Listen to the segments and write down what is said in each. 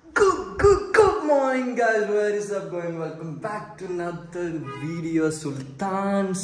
Good, good, good morning, guys. Where is up going? Welcome back to another video, Sultans.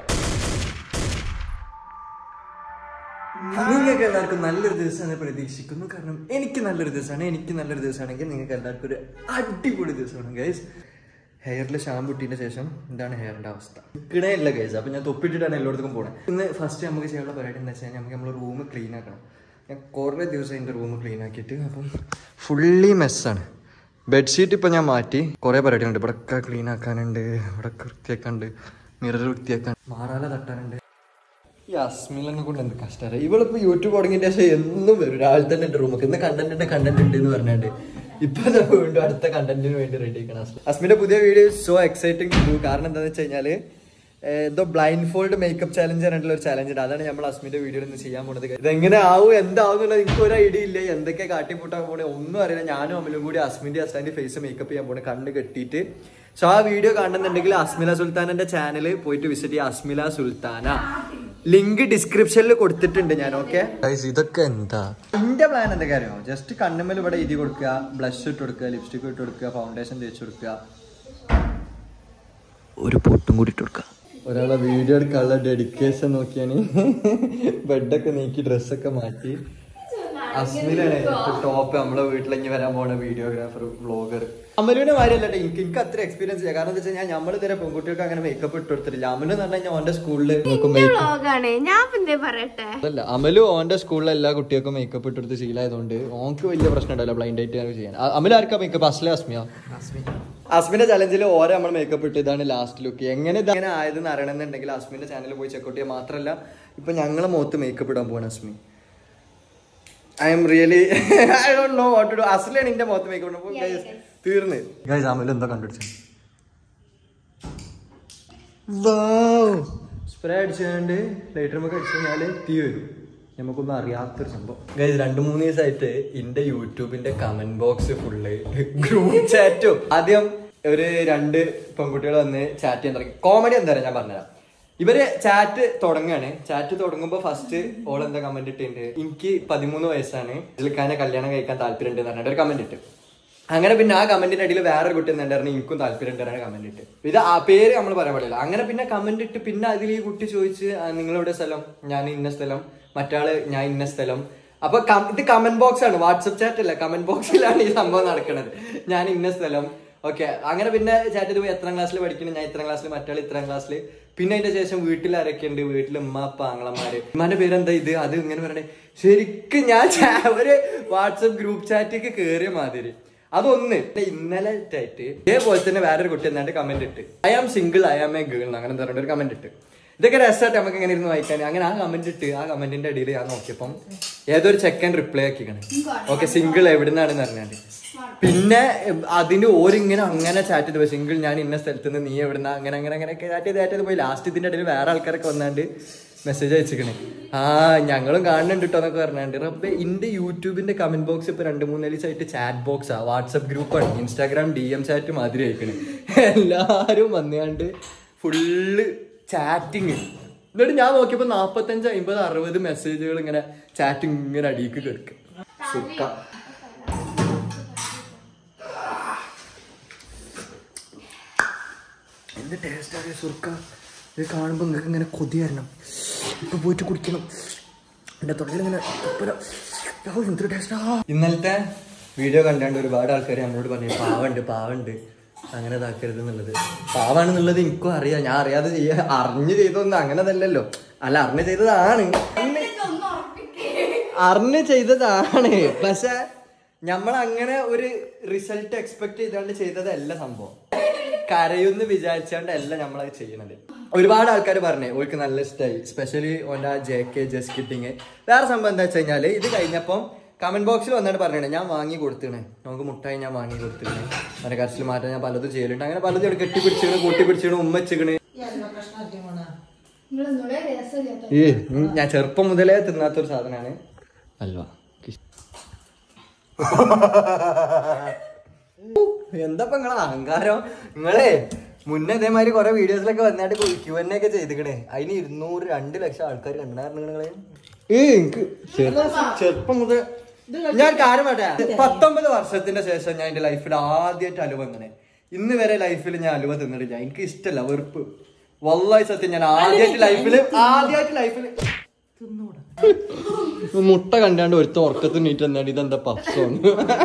നിങ്ങൾക്ക് എല്ലാവർക്കും നല്ലൊരു ദിവസമാണ് പ്രതീക്ഷിക്കുന്നു കാരണം എനിക്ക് നല്ലൊരു ദിവസമാണ് എനിക്ക് നല്ലൊരു ദിവസമാണെങ്കിൽ നിങ്ങൾക്ക് എല്ലാവർക്കും ഒരു അടിപൊളി ദിവസമാണ് ഗൈസ് ഹെയറിൽ ഷാമ്പു ഇട്ടതിന് ശേഷം ഇതാണ് ഹെയറിന്റെ അവസ്ഥ ഇടയില്ല ഗൈസ് അപ്പൊ ഞാൻ തൊപ്പിട്ടിട്ടാണ് എല്ലായിടത്തും പോണത് ഇന്ന് ഫസ്റ്റ് നമുക്ക് ചെയ്യാനുള്ള പരിപാടി എന്താ വെച്ചാൽ നമുക്ക് നമ്മൾ റൂം ക്ലീൻ ആക്കണം ഞാൻ കുറേ ദിവസം എൻ്റെ റൂം ക്ലീൻ ആക്കിയിട്ട് അപ്പം ഫുള്ളി മെസ്സാണ് ബെഡ്ഷീറ്റ് ഇപ്പം ഞാൻ മാറ്റി കുറേ പരിപാടികളുണ്ട് ഇവിടെയൊക്കെ ക്ലീൻ ആക്കാനുണ്ട് ഇവിടെയൊക്കെ വൃത്തിയാക്കാനുണ്ട് മിറർ വൃത്തിയാക്കാൻ മാറാല തട്ടാനുണ്ട് ഈ അസ്മിലിനെ കൊണ്ട് എന്ത് കഷ്ടമാണ് ഇവളിപ്പോ യൂട്യൂബ് തുടങ്ങിയ ശേഷം എന്നും വരും രാവിലെ തന്നെ ഉണ്ട് റൂമൊക്കെ ഇന്ന് കണ്ടന്റ് ഉണ്ട് കണ്ടന്റ് ഉണ്ട് എന്ന് പറഞ്ഞാണ്ട് ഇപ്പൊ ദാ വീണ്ടും അടുത്ത കണ്ടന്റിന് വേണ്ടി റെഡി ആക്കണം അസ്മി അസ്മിന്റെ പുതിയ വീഡിയോ സോ എക്സൈറ്റിംഗ് കാരണം എന്താണെന്ന് വെച്ച് കഴിഞ്ഞാല് ഏഹ് എന്തോ ബ്ലൈൻഡ് ഫോൾഡ് മേക്കപ്പ് ചാലഞ്ച് പറഞ്ഞിട്ടുള്ള ഒരു ചാലഞ്ച് ഉണ്ട് അതാണ് നമ്മൾ അസ്മിന്റെ വീഡിയോയിൽ നിന്ന് ചെയ്യാൻ പോണത് ഇതെങ്ങനെ ആവും എന്താവും എന്നുള്ളത് എനിക്ക് ഒരു ഐഡിയ ഇല്ല എന്തൊക്കെ കാട്ടിക്കൂട്ടാൻ പോണേ ഒന്നും അറിയില്ല ഞാനും അമലും കൂടി അസ്മിന്റെ അസ്ലാന്റെ ഫേസ് മേക്കപ്പ് ചെയ്യാൻ പോണേ കണ്ണ് കെട്ടിയിട്ട് സോ ആ വീഡിയോ കാണുന്നുണ്ടെങ്കിൽ അസ്മില സുൽത്താനന്റെ ചാനൽ പോയിട്ട് വിസിറ്റ് ചെയ്യുക അസ്മില സുൽത്താന ലിങ്ക് ഡിസ്ക്രിപ്ഷനിൽ കൊടുത്തിട്ടുണ്ട് ഞാൻ ഓക്കെ ഇതൊക്കെ എന്താ എന്റെ പ്ലാൻ എന്തൊക്കെ അറിയോ ജസ്റ്റ് കണ്ണുമ്മൽ ഇവിടെ എഴുതി കൊടുക്കുക ബ്ലഷ് ഇട്ട് കൊടുക്കുക ലിപ്സ്റ്റിക് ഇട്ട് കൊടുക്കുക ഫൗണ്ടേഷൻ തേച്ച് കൊടുക്കുക ഒരു പൊട്ടും കൂടി ഇട്ട് കൊടുക്കുക ഒരാളെ വീഡിയോ എടുക്കാനുള്ള ഡെഡിക്കേഷൻ നോക്കിയാണ് ബെഡൊക്കെ നീക്കി ഡ്രസ്സൊക്കെ മാറ്റി അസ്മിലാണ് ടോപ്പ് നമ്മളെ വീട്ടിലേക്ക് വരാൻ പോണ വീഡിയോഗ്രാഫർ വ്ളോഗർ അമലുവിന്റെ മാതിരിയല്ല ട്ടോ. എനിക്ക് എനിക്ക് അത്ര എക്സ്പീരിയൻസ് ചെയ്യാം കാരണം എന്താ വെച്ചാൽ ഞാൻ നമ്മൾ ഇതുവരെ പെൺകുട്ടികൾക്ക് അങ്ങനെ മേക്കപ്പ് ഇട്ട് കൊടുത്തിട്ടില്ല അമലു എന്ന് പറഞ്ഞു കഴിഞ്ഞാൽ ഓന്റെ സ്കൂളിൽ മേക്കപ്പ് വ്ളോഗാണ് ഞാൻ പിന്നെ പറയട്ടെ അതല്ല അമലു ഓന്റെ സ്കൂളിലെ എല്ലാ കുട്ടികൾക്കും മേക്കപ്പ് ഇട്ടെടുത്ത് ശീലമായതുകൊണ്ട് ഓർക്ക് വലിയ പ്രശ്നം ഉണ്ടല്ലോ ബ്ലൈൻഡ് ആയിട്ട് ചെയ്യാൻ അ- അമലു ആർക്കാ മേക്കപ്പ് അസ്ലെ അസ്മിയ അസ്മിന്റെ ചലഞ്ചിൽ ഓരോ നമ്മൾ മേക്കപ്പ് ഇട്ട് ഇതാണ് ലാസ്റ്റ് ലുക്ക് എങ്ങനെ ഇത് അങ്ങനെ ആയതെന്ന് അറിയണമെന്നുണ്ടെങ്കിൽ അസ്മിന്റെ ചാനലിൽ പോയി ചെക്കൗട്ട് ചെയ്യാൻ മാത്രമല്ല ഇപ്പൊ ഞങ്ങളെ മുഖത്ത് മേക്കപ്പ് ഇടാൻ പോവാണ് Asmi I am really I don't know what to do അസ്ലാണ് എന്റെ മുഖത്ത് മേക്കപ്പ് ഇടാൻ തീർന്ന് ഗൈസ് അമലു എന്താ കണ്ടുപിടിച്ചത് സ്പ്രേ അടിച്ചുകൊണ്ട് ലൈറ്റർ നമുക്ക് അടിച്ചു കഴിഞ്ഞാല് തീ വരും നമുക്കൊന്നും അറിയാത്തൊരു സംഭവം ഗൈസ് രണ്ടു മൂന്ന് ദിവസമായിട്ട് എന്റെ യൂട്യൂബിന്റെ കമന്റ് ബോക്സ് ഫുള്ള് ഗ്രൂപ്പ് ചാറ്റും ആദ്യം ഒരു രണ്ട് പെൺകുട്ടികൾ വന്ന് ചാറ്റ് ചെയ്യാൻ തുടങ്ങി കോമഡി എന്താ പറയാ ഞാൻ പറഞ്ഞുതരാം ഇവര് ചാറ്റ് തുടങ്ങാണ് ചാറ്റ് തുടങ്ങുമ്പോ ഫസ്റ്റ് ഓൾ എന്താ കമന്റ് ഇട്ടുണ്ട് എനിക്ക് പതിമൂന്ന് വയസ്സാണ് ഇതിൽക്കാനെ കല്യാണം കഴിക്കാൻ താല്പര്യം ഉണ്ട് എന്ന് പറഞ്ഞിട്ട് ഒരു കമന്റ് ഇട്ട് അങ്ങനെ പിന്നെ ആ കമന്റിന്റെ അടിയിൽ വേറൊരു കുട്ടി എന്തായിരുന്നു എനിക്കും താല്പര്യം ഉണ്ടായിരുന്നു കമന്റ് ഇട്ട് ഇത് ആ പേര് നമ്മൾ പറയാൻ പാടില്ല അങ്ങനെ പിന്നെ കമന്റ് ഇട്ട് പിന്നെ അതിൽ ഈ കുട്ടി ചോദിച്ച് "ആ, നിങ്ങളെവിടെ സ്ഥലം ഞാൻ ഇന്ന സ്ഥലം മറ്റാള് ഞാൻ ഇന്ന സ്ഥലം അപ്പൊ കം- ഇത് കമന്റ് ബോക്സ് ആണ് വാട്സപ്പ് ചാറ്റ് അല്ല കമന്റ് ബോക്സിലാണ് ഈ സംഭവം നടക്കുന്നത് ഞാൻ ഇന്ന സ്ഥലം ഓക്കെ അങ്ങനെ പിന്നെ ചാറ്റ് ചെയ്ത് പോയി എത്രാം ക്ലാസ്സിൽ പഠിക്കണം ഞാൻ ഇത്രാം ക്ലാസ്സിൽ മറ്റാൾ ഇത്രാം ക്ലാസ്സിൽ പിന്നെ അതിന്റെ ശേഷം വീട്ടിൽ ആരൊക്കെ ഉണ്ട് വീട്ടിൽ ഉമ്മ അപ്പ ആങ്ങളമാര് ഉമ്മാന്റെ പേരെന്താ ഇത് അത് ഇങ്ങനെ പറയണേ ശരിക്കും ഞാൻ ചാ- ഒരു വാട്സപ്പ് ഗ്രൂപ്പ് ചാറ്റിലേക്ക് കേറിയ മാതിരി അതൊന്ന് പിന്നെ ഇന്നലെ ആയിട്ട് ഇതേപോലെ തന്നെ വേറൊരു കുട്ടി എന്നാണ്ട് കമന്റ് ഇട്ട് I am single I am a girl അങ്ങനെ എന്താ പറയുക ഒരു കമന്റ് ഇട്ട് ഇതൊക്കെ രസമായിട്ട് നമുക്ക് ഇങ്ങനെ ഇരുന്ന് വായിക്കാൻ അങ്ങനെ ആ കമന്റ് ഇട്ട് ആ കമന്റിന്റെ അടിയിൽ ഞാൻ നോക്കിയപ്പം ഏതൊരു ചെക്കൻ റിപ്ലൈ ആക്കിക്കണേ ഓക്കെ സിംഗിൾ എവിടുന്നാണെന്ന് അറിഞ്ഞാണ്ട് പിന്നെ ഉം, അതിന് ഓരിങ്ങനെ അങ്ങനെ ചാറ്റ് ചെയ്ത് പോയി സിംഗിൾ ഞാൻ ഇന്ന സ്ഥലത്ത് നിന്ന് നീ എവിടുന്ന അങ്ങനെ അങ്ങനെ അങ്ങനെ ചാറ്റ് ചെയ്ത് ചാറ്റ് ചെയ്ത് പോയി ലാസ്റ്റ് ഇതിന്റെ ഇടയിൽ വേറെ ആൾക്കാരൊക്കെ വന്നാണ്ട് മെസ്സേജ് അയച്ചിക്കണേ ആ ഞങ്ങളും കാണുന്നുണ്ട് കേട്ടോ എന്നൊക്കെ പറഞ്ഞാണ്ട് റബ്ബെ ഇന്റെ യൂട്യൂബിന്റെ കമന്റ് ബോക്സ് ഇപ്പൊ രണ്ട് മൂന്ന് ദിവസമായിട്ട് ചാറ്റ് ബോക്സാ വാട്സപ്പ് ഗ്രൂപ്പാണ് ഇൻസ്റ്റാഗ്രാം ഡി എം ചാറ്റ് മാതിരി അയക്കണേ എല്ലാരും വന്നാണ്ട് ഫുള്ള് ചാറ്റിങ് എന്നിട്ട് ഞാൻ നോക്കിയപ്പോ നാപ്പത്തഞ്ച് അമ്പത് അറുപത് മെസ്സേജുകൾ ഇങ്ങനെ ചാറ്റിങ് ഇങ്ങനെ അടിയിക്ക് കിടക്കും സുഖ എന്ത് ടേസ്റ്റ് അറിയാം സുർക്ക ഇത് കാണുമ്പോൾ നിങ്ങൾക്ക് ഇങ്ങനെ കൊതി വരണം ഇപ്പൊ പോയിട്ട് കുടിക്കണം എന്റെ തൊണ്ടയിലിങ്ങനെ ഉപ്പര. ഓ, എന്തൊരു ടേസ്റ്റാ ഇന്നലത്തെ വീഡിയോ കണ്ടാണ്ട് ഒരുപാട് ആൾക്കാർ നമ്മളോട് പറഞ്ഞു പാവുണ്ട് പാവുണ്ട് അങ്ങനെ ഇതാക്കരുത് എന്നുള്ളത് പാവാണെന്നുള്ളത് എനിക്കും അറിയാം ഞാൻ അറിയാതെ ചെയ്യാ അറിഞ്ഞ് ചെയ്തൊന്നും അങ്ങനതല്ലല്ലോ അല്ല അറിഞ്ഞ് ചെയ്തതാണ് അറിഞ്ഞ് ചെയ്തതാണ് പക്ഷെ നമ്മൾ അങ്ങനെ ഒരു റിസൾട്ട് എക്സ്പെക്ട് ചെയ്താണ്ട് ചെയ്തതല്ല സംഭവം കരയുന്ന് വിചാരിച്ചാണ്ടല്ല നമ്മളത് ചെയ്യണത് ഒരുപാട് ആൾക്കാർ പറഞ്ഞേ ഓൾക്ക് നല്ല ഇഷ്ടമായി സ്പെഷ്യലി ഓൻ്റെ ആ ജെ കെ ജസ്റ്റ് കിട്ടിങ് വേറെ സംഭവം എന്താ വെച്ച് കഴിഞ്ഞാല് ഇത് കഴിഞ്ഞപ്പം കമന്റ് ബോക്സിൽ വന്നിട്ട് പറഞ്ഞേ ഞാൻ വാങ്ങി കൊടുത്തിണേ നമുക്ക് മുട്ടായി ഞാൻ വാങ്ങി കൊടുത്തിണേ അങ്ങനെ കരച്ചിൽ മാറ്റാൻ ഞാൻ പലതും ചെയ്യലുണ്ട് അങ്ങനെ പലതും ഇവിടെ കെട്ടിപ്പിടിച്ചിക്കണ് കൂട്ടിപ്പിടിച്ചിക്കണ് ഉമ്മ വെച്ചിക്കണ് ഏ ഞാൻ ചെറുപ്പം മുതലേ തിന്നാത്തൊരു സാധനമാണ് അൽവ എന്താ നിങ്ങളെ അഹങ്കാരം നിങ്ങളെ മുന്നേ ഇതേമാതിരി കുറെ വീഡിയോസിലൊക്കെ വന്നിട്ട് ക്യു എൻ ഒക്കെ ചെയ്തിക്കണേ അതിന് ഇരുന്നൂറ് രണ്ട് ലക്ഷം ആൾക്കാർ കണ്ടായിരുന്നു നിങ്ങളെ ഏ എനിക്ക് ചെറുപ്പം മുതൽ ഞാൻ കാര്യം പറയട്ടെ പത്തൊമ്പത് വർഷത്തിന്റെ ശേഷം ഞാൻ എന്റെ ലൈഫിൽ ആദ്യമായിട്ട് അലുവ അങ്ങനെ ഇന്ന് വരെ ലൈഫിൽ ഞാൻ അലുവ തിന്നിട്ടില്ല എനിക്ക് ഇഷ്ടമല്ല വെറുപ്പ് വല്ലായി സത്യം ഞാൻ ആദ്യമായിട്ട് ലൈഫിൽ ആദ്യമായിട്ട് ലൈഫിൽ മുട്ട കണ്ടാണ്ട് ഒരുത്ത ഉറക്കത്തിന് നീറ്റ് എന്നാണ് ഇതെന്താ പപ്സോണ്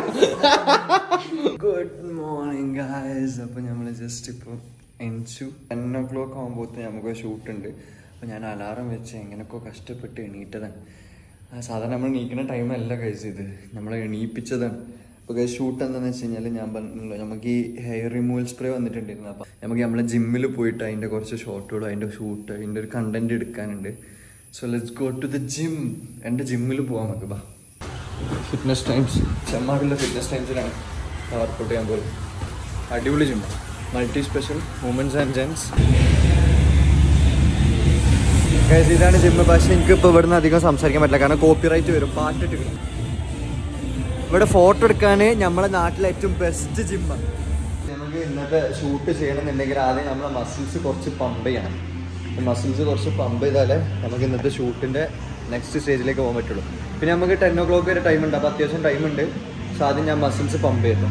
ഗുഡ് മോർണിംഗ് ഗായ്സ് അപ്പൊ നമ്മള് ജസ്റ്റ് ഇപ്പൊ എണിച്ചു ടെൻ ഓ ക്ലോക്ക് ആകുമ്പോഴത്തെ നമുക്ക് ഷൂട്ട് ഉണ്ട് അപ്പൊ ഞാൻ അലാറം വെച്ച് എങ്ങനെയൊക്കെ കഷ്ടപ്പെട്ട് എണീറ്റതാണ് ആ, സാധാരണ നമ്മൾ എണീക്കുന്ന ടൈമല്ല കഴിച്ച് ഇത് നമ്മളെ എണീപ്പിച്ചതാണ് അപ്പോൾ ഷൂട്ട് എന്താണെന്ന് വെച്ച് കഴിഞ്ഞാൽ ഞാൻ പറഞ്ഞല്ലോ നമുക്ക് ഈ ഹെയർ റിമൂവൽ സ്പ്രേ വന്നിട്ടുണ്ടായിരുന്നു അപ്പം നമുക്ക് നമ്മളെ ജിമ്മിൽ പോയിട്ട് അതിൻ്റെ കുറച്ച് ഷോട്ടുകളും അതിൻ്റെ ഷൂട്ട് അതിൻ്റെ ഒരു കണ്ടന്റ് എടുക്കാനുണ്ട് so let's go to the gym എൻ്റെ ജിമ്മിൽ പോവാൻ നമുക്ക് ബാ ഫിറ്റ്നസ് ടൈംസ് ചെമ്മാടുള്ള ഫിറ്റ്നസ് ടൈംസിലാണ് വർക്കൗട്ട് ചെയ്യാൻ പോകുന്നത് അടിപൊളി gym multi special women's and gents ഇതാണ് ജിമ്മ് പക്ഷേ എനിക്ക് ഇപ്പോൾ ഇവിടുന്ന് അധികം സംസാരിക്കാൻ പറ്റില്ല കാരണം കോപ്പിറൈറ്റ് വരും പാട്ടിട്ട് വരും ഇവിടെ ഫോട്ടോ എടുക്കാൻ നമ്മളെ നാട്ടിലെ ഏറ്റവും ബെസ്റ്റ് ജിമ്മാണ് നമുക്ക് ഇന്നത്തെ ഷൂട്ട് ചെയ്യണമെന്നുണ്ടെങ്കിൽ ആദ്യം നമ്മളെ മസിൽസ് കുറച്ച് പമ്പ് ചെയ്യണം മസിൽസ് കുറച്ച് പമ്പ് ചെയ്താലേ നമുക്ക് ഇന്നത്തെ ഷൂട്ടിന്റെ നെക്സ്റ്റ് സ്റ്റേജിലേക്ക് പോകാൻ പറ്റുള്ളൂ പിന്നെ നമുക്ക് ടെൻ ഓ ക്ലോക്ക് വരെ ടൈം ഉണ്ട് അപ്പോൾ അത്യാവശ്യം ടൈം ഉണ്ട് പക്ഷെ ആദ്യം ഞാൻ മസിൽസ് പമ്പ് ചെയ്തു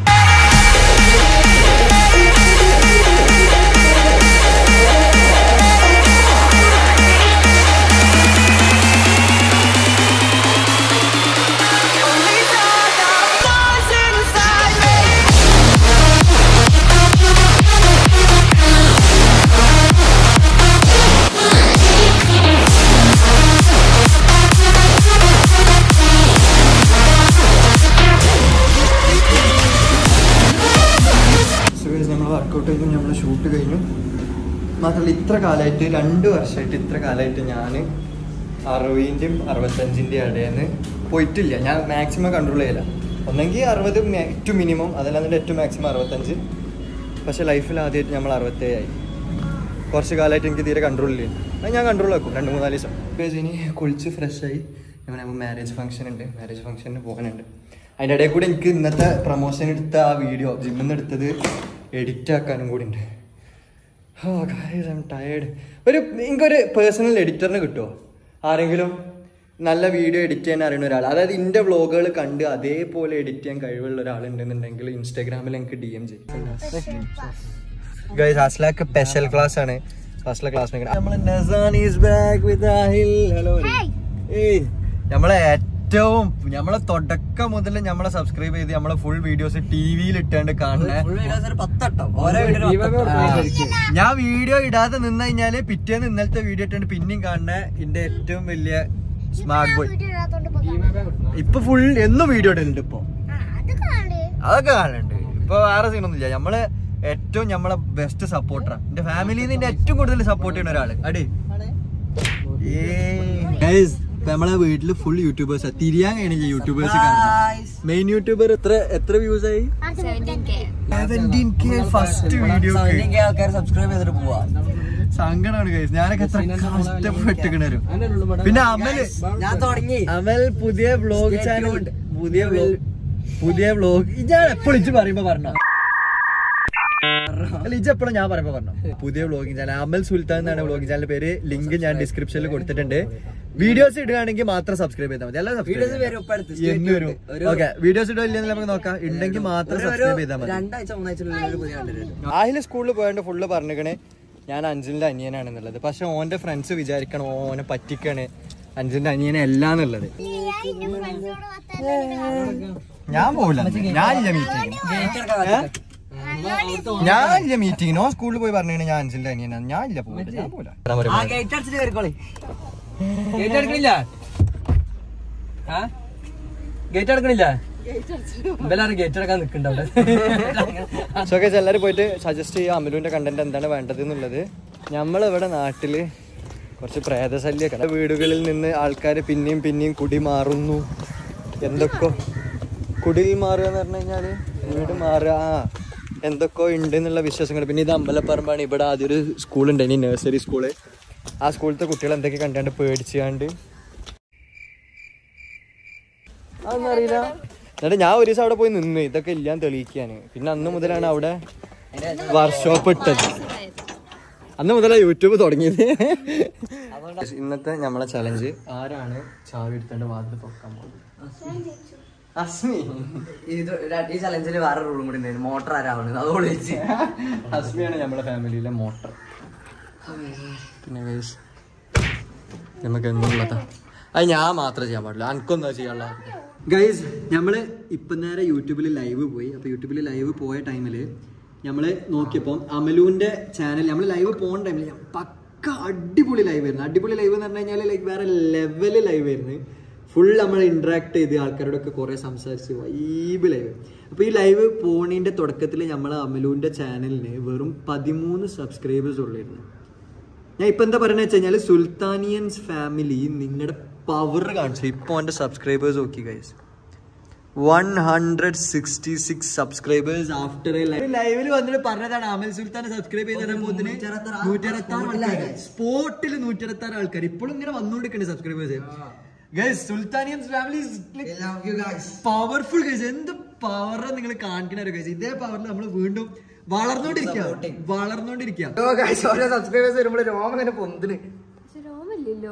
നമ്മൾ വർക്കൗട്ട് കഴിഞ്ഞു നമ്മൾ ഷൂട്ട് കഴിഞ്ഞു മാത്രമല്ല ഇത്ര കാലമായിട്ട് രണ്ട് വർഷമായിട്ട് ഇത്ര കാലമായിട്ട് ഞാൻ അറുപതിൻ്റെയും അറുപത്തഞ്ചിൻ്റെയും ഇടയിൽ പോയിട്ടില്ല ഞാൻ മാക്സിമം കൺട്രോൾ ചെയ്യില്ല ഒന്നെങ്കിൽ അറുപത് ഏറ്റവും മിനിമം അതല്ലാന്നിട്ട് ഏറ്റവും മാക്സിമം അറുപത്തഞ്ച് പക്ഷേ ലൈഫിൽ ആദ്യമായിട്ട് നമ്മൾ അറുപത്തേഴായി കുറച്ച് കാലമായിട്ട് എനിക്ക് തീരെ കൺട്രോൾ ഇല്ല അത് ഞാൻ കൺട്രോൾ ആക്കും രണ്ട് മൂന്നാല് ദിവസം ബിക്കോസ് ഇനി കുളിച്ച് ഫ്രഷായി ഞങ്ങൾ നമുക്ക് മാരേജ് ഫംഗ്ഷൻ ഉണ്ട് മാരേജ് ഫംഗ്ഷന് പോകാനുണ്ട് അതിൻ്റെ ഇടയിൽ കൂടെ എനിക്ക് ഇന്നത്തെ പ്രൊമോഷൻ എടുത്ത ആ വീഡിയോ ജിമ്മിൽ നിന്ന് എടുത്തത് എഡിറ്റ് ആക്കാനും കൂടി ഉണ്ട് oh guys I am tired ഒരു എനിക്കൊരു പേഴ്സണൽ എഡിറ്ററിന് കിട്ടുമോ ആരെങ്കിലും നല്ല വീഡിയോ എഡിറ്റ് ചെയ്യാൻ അറിയുന്ന ഒരാൾ അതായത് എൻ്റെ വ്ളോഗുകൾ കണ്ട് അതേപോലെ എഡിറ്റ് ചെയ്യാൻ കഴിവുള്ള ഒരാളുണ്ടെന്നുണ്ടെങ്കിൽ ഇൻസ്റ്റാഗ്രാമിൽ എനിക്ക് ഡി എം ചെയ്യും ഗൈസ് അസ്ലാക്ക് സ്പെഷ്യൽ ക്ലാസ് ആണ് ഫസ്റ്റിലെ ക്ലാസ് നമ്മളെ Nasan is back with Ahil hello hey നമ്മളെ ഏറ്റവും നമ്മളെ തുടക്കം മുതൽ നമ്മളെ സബ്സ്ക്രൈബ് ചെയ്ത് നമ്മളെ ഫുൾ വീഡിയോസ് ടി വിയിൽ ഇട്ടാണ്ട് കാണുന്ന ഞാൻ വീഡിയോ ഇടാതെ നിന്ന് കഴിഞ്ഞാല് പിറ്റേന്ന് ഇന്നലത്തെ വീഡിയോ ഇട്ടാണ്ട് പിന്നെയും കാണുന്ന എന്റെ ഏറ്റവും വലിയ സ്മാർട്ട് ബോയ് ഇപ്പൊ ഫുൾ എന്നും വീഡിയോ ഇടുന്നുണ്ട് ഇപ്പൊ അതൊക്കെ കാണുന്നുണ്ട് ഇപ്പൊ വേറെ സീനൊന്നുമില്ല നമ്മള് ഏറ്റവും നമ്മളെ ബെസ്റ്റ് സപ്പോർട്ടറാ എന്റെ ഫാമിലിയിൽ നിന്ന് ഏറ്റവും കൂടുതൽ സപ്പോർട്ട് ചെയ്യുന്ന ഒരാള് അടി Guys, ഇപ്പൊ നമ്മളെ വീട്ടില് ഫുൾ യൂട്യൂബേഴ്സ് തിരിയാൻ കഴിയണില്ല യൂട്യൂബേഴ്സ് മെയിൻ യൂട്യൂബർ എത്ര എത്ര വ്യൂസ് ആയി സെവൻറ്റീൻ കെ ഫസ്റ്റ് വീഡിയോ ആൾക്കാർ സബ്സ്ക്രൈബ് ചെയ്തിട്ട് പോവാ സങ്കടമാണ് ഗൈസ് ഞാനൊക്കെ എത്ര കഷ്ടപ്പെട്ടിക്കണരും പിന്നെ അമല് ഞാൻ തുടങ്ങി അമൽ പുതിയ വ്ലോഗ് ചാനൽ പുതിയ വ്ലോഗ് പുതിയ വ്ലോഗ് ഞാൻ എപ്പോഴും ഇജ്ജ് പറയുമ്പോ പറഞ്ഞോ അല്ല ഇജ്ജ് എപ്പോഴും ഞാൻ പറയുമ്പോ പറഞ്ഞോ പുതിയ വ്ലോഗിംഗ് ചാനൽ അമൽ സുൽത്താൻ എന്നാണ് വ്ലോഗിംഗ് ചാനലിന്റെ പേര് ലിങ്ക് ഞാൻ ഡിസ്ക്രിപ്ഷനിൽ കൊടുത്തിട്ടുണ്ട് വീഡിയോസ് ഇടുകയാണെങ്കിൽ മാത്രം സബ്സ്ക്രൈബ് ചെയ്താൽ മതി അല്ല Videos വരും ഇപ്പൊ അടുത്ത്. എന്ന് വരും ഒരു- ഓക്കെ വീഡിയോസ് ഇടുകയില്ലെന്ന് നമുക്ക് നോക്കാം ഉണ്ടെങ്കിൽ മാത്രം ഒരു- ഒരു സബ്സ്ക്രൈബ് ചെയ്താൽ മതി രണ്ടാഴ്ച മൂന്നാഴ്ച ഒരു പുതിയ കണ്ടന്റ് ആഹില് സ്കൂളിൽ പോയാണ്ട് ഫുള്ള് പറഞ്ഞിക്കണേ ഞാൻ അഞ്ചിന്റെ അനിയനാണെന്നുള്ളത് പക്ഷെ ഓന്റെ ഫ്രണ്ട്സ് വിചാരിക്കണം ഓനെ പറ്റിക്കാണ് അഞ്ചിന്റെ അനിയനെ അല്ല എന്നുള്ളത് ഞാൻ പോവില്ല ഞാനില്ല മീറ്റിംഗ് ഞാനില്ല മീറ്റിംഗ് ഓൻ സ്കൂളിൽ പോയി പറഞ്ഞു ഞാൻ അഞ്ചിന്റെ അനിയനാണ് ഞാനില്ല പോവില്ല ഞാൻ പോവില്ല ആ ഗേറ്റ് അടിച്ചിട്ട് കയറിക്കോളി ഗേറ്റ് അടക്കണില്ല ഗേറ്റ് അടക്കണില്ല ഇവലാരും ഗേറ്റ് അടക്കാൻ നിക്കണ്ട അവിടെ സോ ഗൈസ് എല്ലാവരും പോയിട്ട് സജസ്റ്റ് ചെയ്യുക അമലുവിന്റെ കണ്ടന്റ് എന്താണ് വേണ്ടത് എന്നുള്ളത് നമ്മളിവിടെ നാട്ടില് കുറച്ച് പ്രേതശല്യൊക്കെ വീടുകളിൽ നിന്ന് ആൾക്കാർ പിന്നെയും പിന്നെയും കുടി മാറുന്നു എന്തൊക്കെ കുടിയിൽ മാറുക എന്ന് പറഞ്ഞു കഴിഞ്ഞാല് വീട് മാറുക ആ എന്തൊക്കെ ഉണ്ട് എന്നുള്ള വിശ്വാസങ്ങൾ പിന്നെ ഇത് അമ്പലപ്പറമ്പാണ് ഇവിടെ ആദ്യം ഒരു സ്കൂൾ ഉണ്ട് ഇനി നഴ്സറി സ്കൂള് ആ സ്കൂളിലത്തെ കുട്ടികൾ എന്തൊക്കെ കണ്ടാണ്ട് പേടിച്ചാണ്ട് അതൊന്നും അറിയില്ല എന്നിട്ട് ഞാൻ ഒരു ദിവസം അവിടെ പോയി നിന്ന് ഇതൊക്കെ ഇല്ലാന്ന് തെളിയിക്കാന് പിന്നെ അന്ന് മുതലാണ് അവിടെ വർക്ക്ഷോപ്പ് ഇട്ടത് അന്ന് മുതലാണ് യൂട്യൂബ് തുടങ്ങിയത് ഇന്നത്തെ നമ്മളെ ചലഞ്ച് ആരാണ് ചാവി എടുത്തേണ്ട വാതിൽ തുറക്കാൻ പോകുന്നത് അസ്മി ഇത് ര- ഈ ചലഞ്ചിൽ വേറെ റൂളും കൂടി ഉണ്ടായിരുന്നു മോട്ടർ ആരാവണത് അതോട് വെച്ച് അസ്മിയാണ് നമ്മുടെ ഫാമിലിയിലെ മോട്ടർ പിന്നെ ഗൈസ് നമുക്ക് എന്നുള്ളതാ അത് ഞാൻ മാത്രമേ ചെയ്യാൻ പാടില്ല എനിക്കൊന്നും ചെയ്യാനുള്ള ഗൈസ് നമ്മള് ഇപ്പൊ നേരെ യൂട്യൂബിൽ ലൈവ് പോയി അപ്പൊ യൂട്യൂബിൽ ലൈവ് പോയ ടൈമില് നമ്മള് നോക്കിയപ്പോൾ അമലുവിന്റെ ചാനൽ നമ്മൾ ലൈവ് പോകുന്ന ടൈമിൽ പക്ക അടിപൊളി ലൈവ് ആയിരുന്നു അടിപൊളി ലൈവ് എന്ന് പറഞ്ഞു കഴിഞ്ഞാൽ ലൈക്ക് വേറെ ലെവല് ലൈവ് ആയിരുന്നു ഫുൾ നമ്മൾ ഇന്ററാക്ട് ചെയ്ത് ആൾക്കാരോടൊക്കെ കുറെ സംസാരിച്ച് വൈബ് ലൈവ് അപ്പൊ ഈ ലൈവ് പോണീന്റെ തുടക്കത്തിൽ നമ്മൾ അമലുവിന്റെ ചാനലിന് വെറും പതിമൂന്ന് സബ്സ്ക്രൈബേഴ്സ് ഉള്ളായിരുന്നു ഞാൻ ഇപ്പൊ എന്താ പറയുന്നത് വെച്ച് കഴിഞ്ഞാല് സുൽത്താനിയൻസ് ഫാമിലി നിങ്ങളുടെ പവർ കാണിച്ചു ഇപ്പൊ എന്റെ സബ്സ്ക്രൈബേഴ്സ് നോക്കി guys one hundred sixty six subscribers after ലൈവിൽ വന്നിട്ട് പറഞ്ഞതാണ് അമൽ സുൽത്താൻ സബ്സ്ക്രൈബ് ചെയ്ത നൂറ്ററുപത്താറ് സ്പോട്ടിൽ നൂറ്ററുപത്താറ് ആൾക്കാർ ഇപ്പോഴും ഇങ്ങനെ വന്നുകൊണ്ടിരിക്കുന്നുണ്ട് subscribers guys Sultanians family powerful guys എന്ത് പവർ നിങ്ങൾ കാണിക്കണ ഗൈസ് ഇതേ പവറിൽ നമ്മൾ വീണ്ടും വളർന്നോണ്ടിരിക്കുക വളർന്നോണ്ടിരിക്കുക ഓരോ സബ്സ്ക്രൈബേഴ്സ് വരുമ്പോൾ രോമം ഇങ്ങനെ പൊന്തിന് പക്ഷെ രോമല്ലല്ലോ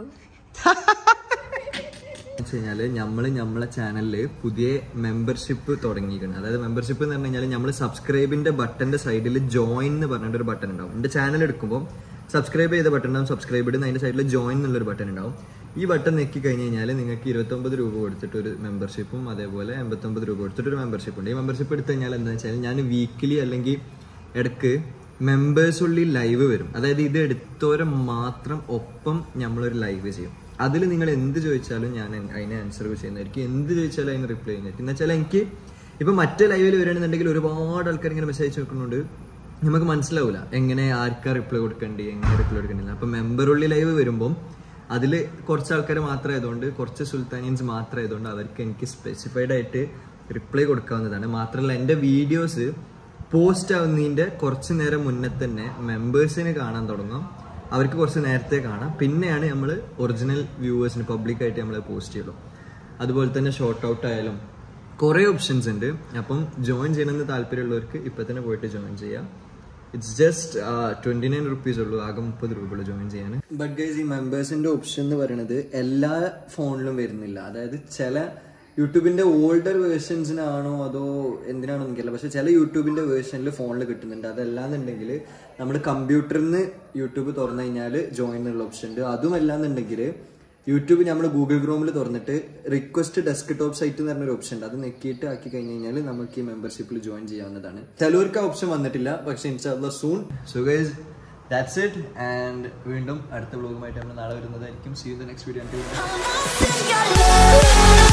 വെച്ച് കഴിഞ്ഞാല് നമ്മള് നമ്മളെ ചാനലില് പുതിയ മെമ്പർഷിപ്പ് തുടങ്ങിയിരിക്കുന്നത് അതായത് മെമ്പർഷിപ്പ് എന്ന് പറഞ്ഞു കഴിഞ്ഞാൽ നമ്മൾ സബ്സ്ക്രൈബിന്റെ ബട്ടന്റെ സൈഡിൽ ജോയിൻ എന്ന് പറഞ്ഞിട്ട് ഒരു ബട്ടൺ ഉണ്ടാവും എന്റെ ചാനൽ എടുക്കുമ്പോൾ സബ്സ്ക്രൈബ് ചെയ്ത ബട്ടൺ ഉണ്ടാവും സബ്സ്ക്രൈബ് ഇടുന്ന അതിന്റെ സൈഡിൽ ജോയിൻ എന്നുള്ളൊരു ബട്ടൺ ഉണ്ടാവും ഈ ബട്ടൺ നെക്കി കഴിഞ്ഞ് കഴിഞ്ഞാൽ നിങ്ങൾക്ക് ഇരുപത്തൊമ്പത് രൂപ കൊടുത്തിട്ട് ഒരു മെമ്പർഷിപ്പും അതേപോലെ എൺപത്തൊമ്പത് രൂപ കൊടുത്തിട്ട് ഒരു മെമ്പർഷിപ്പ് ഉണ്ട് ഈ മെമ്പർഷിപ്പ് എടുത്തു കഴിഞ്ഞാൽ എന്താ വെച്ചാൽ ഞാൻ വീക്കിലി അല്ലെങ്കിൽ ഇടക്ക് മെമ്പേഴ്സ് ഉള്ളിൽ ലൈവ് വരും അതായത് ഇത് എടുത്തോരെ മാത്രം ഒപ്പം നമ്മളൊരു ലൈവ് ചെയ്യും അതിൽ നിങ്ങൾ എന്ത് ചോദിച്ചാലും ഞാൻ അൻ- അതിനെ ആൻസർ ചെയ്യുന്നതായിരിക്കും എന്ത് ചോദിച്ചാലും അതിന് റിപ്ലൈ ചെയ്യുന്നതായിരിക്കും എന്ന് വെച്ചാൽ എനിക്ക് ഇപ്പൊ മറ്റേ ലൈവിൽ വരികയാണെന്നുണ്ടെങ്കിൽ ഒരുപാട് ആൾക്കാർ ഇങ്ങനെ മെസ്സേജ് അയച്ചു നോക്കുന്നുണ്ട് നമുക്ക് മനസ്സിലാവില്ല എങ്ങനെ ആർക്കാ റിപ്ലൈ കൊടുക്കേണ്ടി എങ്ങനെ റിപ്ലൈ കൊടുക്കേണ്ടില്ല അപ്പൊ മെമ്പർ ഉള്ളി ലൈവ് വരുമ്പോൾ അതിൽ കുറച്ച് ആൾക്കാർ മാത്രമായതുകൊണ്ട് കുറച്ച് സുൽത്താനിയൻസ് മാത്രമായതുകൊണ്ട് അവർക്ക് എനിക്ക് സ്പെസിഫൈഡ് ആയിട്ട് റിപ്ലൈ കൊടുക്കാവുന്നതാണ് മാത്രമല്ല എൻ്റെ വീഡിയോസ് പോസ്റ്റ് ആവുന്നതിൻ്റെ കുറച്ച് നേരം മുന്നേ തന്നെ മെമ്പേഴ്സിന് കാണാൻ തുടങ്ങും അവർക്ക് കുറച്ച് നേരത്തെ കാണാം പിന്നെയാണ് നമ്മൾ ഒറിജിനൽ വ്യൂവേഴ്സിന് പബ്ലിക്കായിട്ട് നമ്മൾ പോസ്റ്റ് ചെയ്യുള്ളൂ അതുപോലെ തന്നെ ഷോർട്ട് ഔട്ട് ആയാലും കുറേ ഓപ്ഷൻസ് ഉണ്ട് അപ്പം ജോയിൻ ചെയ്യണമെന്ന് താല്പര്യമുള്ളവർക്ക് ഇപ്പം തന്നെ പോയിട്ട് ജോയിൻ ചെയ്യാം it's just twenty nine rupees ഉള്ളൂ ആകെ മുപ്പത് രൂപ ജോയിൻ ചെയ്യാൻ ബട്ട് ഗൈസ് ഈ മെമ്പേഴ്സിന്റെ ഓപ്ഷൻ എന്ന് പറയുന്നത് എല്ലാ ഫോണിലും വരുന്നില്ല അതായത് ചില യൂട്യൂബിന്റെ ഓൾഡർ വേർഷൻസിനാണോ അതോ എന്തിനാണോ എനിക്കല്ല പക്ഷെ ചില യൂട്യൂബിന്റെ വേർഷനിൽ ഫോണിൽ കിട്ടുന്നുണ്ട് അതല്ലാന്നുണ്ടെങ്കിൽ നമ്മൾ കമ്പ്യൂട്ടറിൽ നിന്ന് യൂട്യൂബ് തുറന്നു കഴിഞ്ഞാൽ ജോയിൻ എന്നുള്ള ഓപ്ഷൻ ഉണ്ട് അതും അല്ലാന്നുണ്ടെങ്കിൽ യൂട്യൂബ് നമ്മൾ ഗൂഗിൾ ക്രോമിൽ തുറന്നിട്ട് റിക്വസ്റ്റ് ഡെസ്ക്ടോപ്പ് സൈറ്റ് എന്ന് പറഞ്ഞൊരു ഓപ്ഷൻ ഉണ്ട് അത് നെക്കിയിട്ട് ആക്കി കഴിഞ്ഞ് കഴിഞ്ഞാൽ നമുക്ക് ഈ മെമ്പർഷിപ്പിൽ ജോയിൻ ചെയ്യാവുന്നതാണ് ചിലവർക്ക് ആ ഓപ്ഷൻ വന്നിട്ടില്ല പക്ഷെ ഇൻഷാല്ല soon so guys that's it and വീണ്ടും അടുത്ത വ്ലോഗുമായിട്ട് നമ്മൾ നാളെ വരുന്നതായിരിക്കും see you the next video Think I love